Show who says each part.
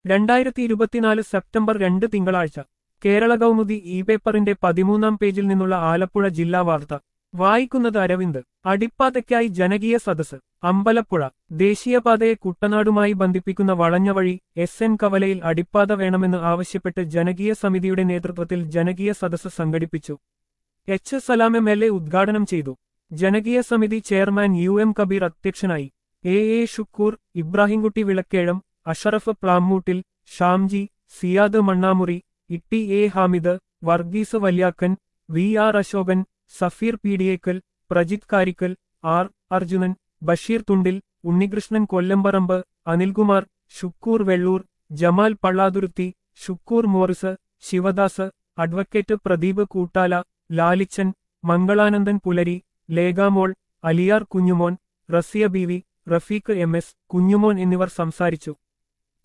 Speaker 1: രണ്ടായിരത്തി ഇരുപത്തിനാല് സെപ്റ്റംബർ രണ്ട് തിങ്കളാഴ്ച കേരള കൗമുദി ഇ പേപ്പറിന്റെ പതിമൂന്നാം പേജിൽ നിന്നുള്ള ആലപ്പുഴ ജില്ലാ വാർത്ത വായിക്കുന്നത് അരവിന്ദ് അടിപ്പാതയ്ക്കായി ജനകീയ സദസ് അമ്പലപ്പുഴ ദേശീയപാതയെ കുട്ടനാടുമായി ബന്ധിപ്പിക്കുന്ന വളഞ്ഞവഴി എസ് എൻ കവലയിൽ അടിപ്പാത വേണമെന്ന് ആവശ്യപ്പെട്ട് ജനകീയ സമിതിയുടെ നേതൃത്വത്തിൽ ജനകീയ സദസ് സംഘടിപ്പിച്ചു H Salam M L A ഉദ്ഘാടനം ചെയ്തു ജനകീയ സമിതി ചെയർമാൻ യു എം കബീർ അധ്യക്ഷനായി A A Shukoor Ibrahimkutty Vilakkezham Ashraf Plammoottil Shamji Siyad Mannamuri Itty A Hamid Varghese Valyakkan V R Ashokan Safeer Peediyekkal Prajith Karikkal R Arjunan Basheer Thundil Unnikrishnan Kollamparambu Anilkumar Shukoor Vellur Jamal Pallathuruthy Shukoor Morris Sivadas advocate Pradeep Koottala Lalichan Mangalanandan Pulari Lekhamol Aliyar Kunjumon Rasiya Beevi Rafeeq M S Kunjumon എന്നിവർ സംസാരിച്ചു